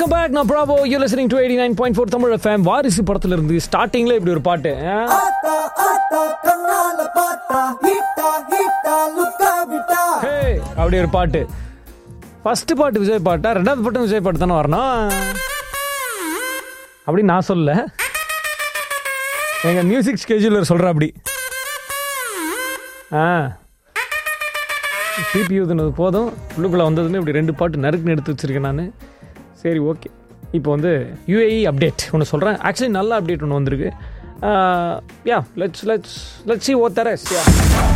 Welcome back நான் Prabho you listening to eighty nine point four Tamil FM Varisu படத்துல இருந்து ஸ்டார்டிங்ல இப்படி ஒரு பாட்டு ஆ? ஆத்தா ஆத்தா கண்ணால பார்த்தா ஹீட்டா ஹீட்டா லுக்கா விட்டா ஹே அப்படி ஒரு பாட்டு ஃபர்ஸ்ட் பாட்டு விஜய் பாட்டா ரெண்டாவது பாட்டும் விஜய் பாட்டு தானே வரணும் அப்படி நான் சொல்ல எங்க மியூசிக் ஸ்கெட்யூலர் சொல்ற அப்படி ஆ பிபி ஊதுனது போதும் உள்ளுக்குள்ளே வந்ததுமே இப்படி ரெண்டு பாட்டு நறுக்குன்னு எடுத்து வச்சிருக்கேன் நான் சரி ஓகே இப்போ வந்து யூஏஇ அப்டேட் ஒன்று சொல்கிறேன் ஆக்சுவலி நல்ல அப்டேட் ஒன்று வந்திருக்கு yeah let's let's let's see others yeah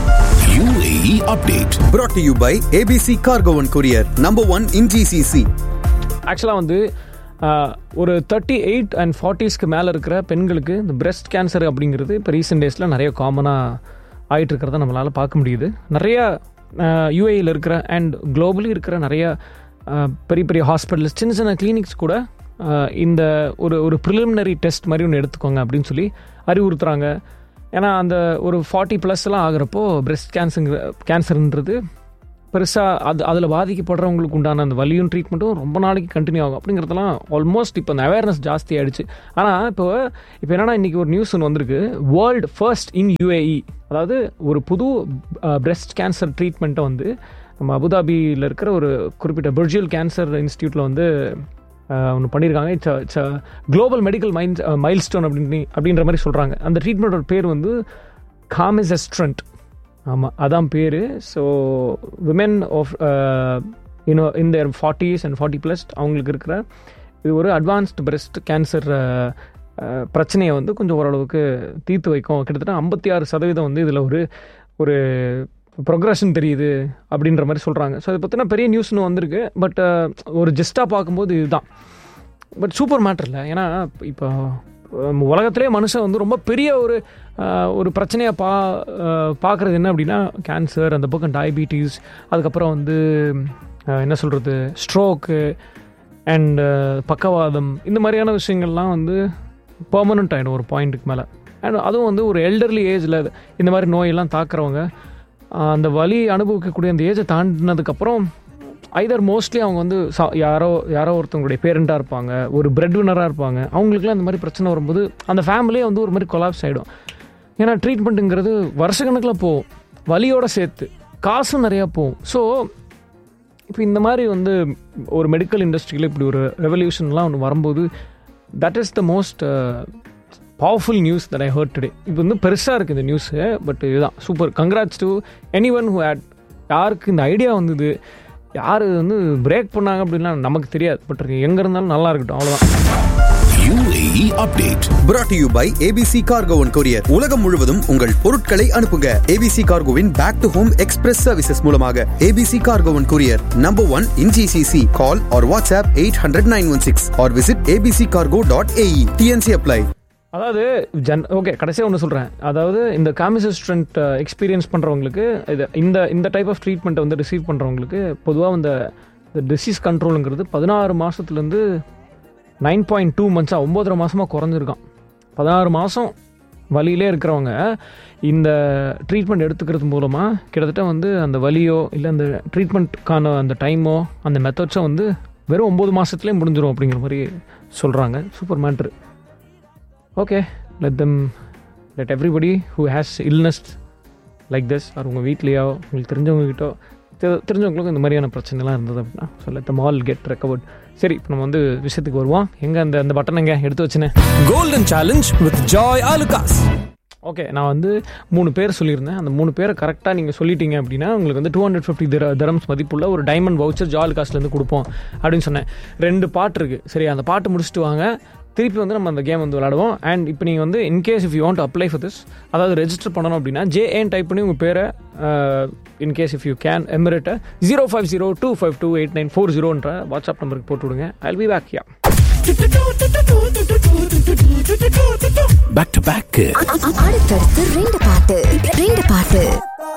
UAE update. brought to you by ABC Cargo and Courier, number one in GCC. ஆக்சுவலாக வந்து ஆஹ், ஒரு தேர்ட்டி எயிட் அண்ட் ஃபார்ட்டிஸ்க்கு மேலே இருக்கிற பெண்களுக்கு இந்த பிரஸ்ட் கேன்சர் அப்படிங்கிறது இப்போ ரீசெண்ட் டேஸில் நிறைய காமனாக ஆயிட்டு இருக்கிறத நம்மளால் பார்க்க முடியுது நிறைய யூஏயில் இருக்கிற அண்ட் குளோபலி இருக்கிற நிறைய ஆஹ், பெரிய பெரிய ஹாஸ்பிட்டல்ஸ் சின்ன சின்ன கிளினிக்ஸ் கூட ஆஹ், இந்த ஒரு ஒரு ப்ரிலிமினரி டெஸ்ட் மாதிரி ஒன்று எடுத்துக்கோங்க அப்படின்னு சொல்லி அறிவுறுத்துறாங்க ஏன்னா அந்த ஒரு ஃபார்ட்டி ப்ளஸ்லாம் ஆகிறப்போ பிரஸ்ட் கேன்சருங்கிற கேன்சர்ன்றது பெருசாக அது அதில் பாதிக்கப்படுறவங்களுக்கு உண்டான அந்த வலியும் ட்ரீட்மெண்ட்டும் ரொம்ப நாளைக்கு கண்டினியூ ஆகும் அப்படிங்கிறதெல்லாம் ஆல்மோஸ்ட் இப்போ அந்த அவேர்னஸ் ஜாஸ்தி ஆயிடுச்சு ஆனால் இப்போ இப்போ என்னன்னா இன்றைக்கி ஒரு நியூஸ் ஒன்று வந்திருக்கு வேர்ல்டு ஃபர்ஸ்ட் இன் யூஏஇ அதாவது ஒரு புது பிரஸ்ட் கேன்சர் ட்ரீட்மெண்ட்டை வந்து நம்ம அபுதாபியில் இருக்கிற ஒரு குறிப்பிட்ட பிர்ஜுவல் கேன்சர் இன்ஸ்டியூட்டில் வந்து ஒன்று பண்ணியிருக்காங்க it's it's global medical mind milestone அப்படின்னு அப்படின்ற மாதிரி சொல்கிறாங்க அந்த ட்ரீட்மெண்ட்டோட பேர் வந்து காமிசஸ்ட்ரண்ட் ஆமாம் அதான் பேர் ஸோ விமென் ஆஃப் யூனோ இந்த ஃபார்ட்டிஸ் அண்ட் ஃபார்ட்டி ப்ளஸ் அவங்களுக்கு இருக்கிற இது ஒரு அட்வான்ஸ்டு பிரஸ்ட் கேன்சர் பிரச்சனையை வந்து கொஞ்சம் ஓரளவுக்கு தீர்த்து வைக்கும் கிட்டத்தட்ட ஐம்பத்தி ஆறு சதவீதம் வந்து இதில் ஒரு ஒரு ப்ரொக்ரஷன் தெரியுது அப்படின்ற மாதிரி சொல்கிறாங்க ஸோ அதை பற்றின பெரிய நியூஸ்னு வந்திருக்கு பட் ஒரு ஜஸ்ட்டாக பார்க்கும்போது இதுதான் பட் சூப்பர் மேட்டர் இல்லை ஏன்னா இப்போ அஹ், உலகத்திலே மனுஷன் வந்து ரொம்ப பெரிய ஒரு அஹ், ஒரு பிரச்சனையை பா பார்க்குறது என்ன அப்படின்னா கேன்சர் அந்த பக்கம் டயபிட்டிஸ் அதுக்கப்புறம் வந்து அஹ், என்ன சொல்கிறது ஸ்ட்ரோக்கு அண்ட் பக்கவாதம் இந்த மாதிரியான விஷயங்கள்லாம் வந்து பெர்மனண்ட் ஆகிடும் ஒரு பாயிண்ட்டுக்கு மேலே அண்ட் அதுவும் வந்து ஒரு எல்டர்லி ஏஜில் இந்த மாதிரி நோயெல்லாம் தாக்குறவங்க ஆஹ் அந்த வலி அனுபவிக்கக்கூடிய அந்த ஏஜை தாண்டினதுக்கப்புறம் ஐதர் மோஸ்ட்லி அவங்க வந்து சா- யாரோ யாரோ ஒருத்தவங்களுடைய பேரண்ட்டாக இருப்பாங்க ஒரு பிரெட் வினராக இருப்பாங்க அவங்களுக்குலாம் இந்த மாதிரி பிரச்சனை வரும்போது அந்த ஃபேமிலியே வந்து ஒரு மாதிரி கொலாப்ஸ் ஆகிடும் ஏன்னா ட்ரீட்மெண்ட்டுங்கிறது வருஷக்கணக்கில் போகும் வலியோட சேர்த்து காசும் நிறையா போகும் ஸோ இப்போ இந்த மாதிரி வந்து ஒரு மெடிக்கல் இண்டஸ்ட்ரியில் இப்படி ஒரு ரெவல்யூஷன்லாம் ஒன்று வரும்போது that is the most powerful news that I heard today இப்போ வந்து பெருசாக இருக்குது இந்த நியூஸு பட் இதுதான் super congrats to anyone who had யாருக்கு இந்த ஐடியா வந்தது யார் இது வந்து பிரேக் பண்ணாங்க அப்படின்லாம் நமக்கு தெரியாது பட் எங்கே இருந்தாலும் நல்லா இருக்கட்டும் அவ்வளோதான் UAE update. brought to you by ABC Cargo and Courier. உலகம் முழுவதும் உங்கள் பொருட்களை அனுப்புங்க ABC Cargoவின் back to home express services மூலமாக ABC Cargo and Courier, number one in GCC. Call or WhatsApp 800-916 or visit abccargo.ae. TNC apply. அதாவது Jan okay கடைசியாக ஒன்று சொல்கிறேன் அதாவது இந்த காமிசிஸ்டன்ட் எக்ஸ்பீரியன்ஸ் பண்ணுறவங்களுக்கு இது இந்த இந்த டைப் ஆஃப் ட்ரீட்மெண்ட்டை வந்து ரிசீவ் பண்ணுறவங்களுக்கு பொதுவாக இந்த இந்த டிசீஸ் கண்ட்ரோலுங்கிறது பதினாறு மாதத்துலேருந்து நைன் பாயிண்ட் டூ மந்த்ஸாக ஒம்போதரை மாதமாக குறைஞ்சிருக்கான் பதினாறு மாதம் வலியிலே இருக்கிறவங்க இந்த ட்ரீட்மெண்ட் எடுத்துக்கிறது மூலமாக கிட்டத்தட்ட வந்து அந்த வலியோ இல்லை அந்த ட்ரீட்மெண்ட்டுக்கான அந்த டைமோ அந்த மெத்தட்ஸோ வந்து வெறும் ஒம்பது மாதத்துலேயே முடிஞ்சிடும் அப்படிங்கிற மாதிரி சொல்கிறாங்க super matter okay let them let everybody who has illness like this அது உங்கள் வீட்லேயோ உங்களுக்கு தெரிஞ்சவங்ககிட்டோ தெ- தெரிஞ்சவங்களுக்கும் இந்த மாதிரியான பிரச்சனைலாம் இருந்தது அப்படின்னா so let them all get recovered சரி இப்போ நம்ம வந்து விஷயத்துக்கு வருவோம் எங்கே அந்த அந்த பட்டன் எங்கே எடுத்து வச்சுனேன் Golden Challenge with Joy Alucas. Okay நான் வந்து மூணு பேர் சொல்லியிருந்தேன் அந்த மூணு பேரை கரெக்டாக நீங்கள் சொல்லிட்டீங்க அப்படின்னா உங்களுக்கு வந்து டூ ஹண்ட்ரட் ஃபிஃப்டி தரம்ஸ் மதிப்புள்ள ஒரு டைமண்ட் வவுச்சர் ஜால் காஸ்ட்லேருந்து கொடுப்போம் அப்படின்னு சொன்னேன் ரெண்டு பாட்டு இருக்குது சரி அந்த பாட்டு முடிச்சுட்டு வாங்க திருப்பி வந்து நம்ம அந்த கேம் வந்து விளாடுவோம் அண்ட் இப்போ நீங்கள் வந்து in case if you want apply for this அதாவது ரெஜிஸ்டர் பண்ணணும் அப்படின்னா ஜேஏன் டைப் பண்ணி உங்கள் பேரை இன்கேஸ் இஃப் யூ கேன் எமிரேட்டை zero five zero two five two eight nine four ஜீரோன்ற வாட்ஸ்அப் நம்பருக்கு போட்டு விடுங்க I be back yeah Back to back. அடுத்தடுத்து ரெண்டு பாட்டு ரெண்டு பாட்டு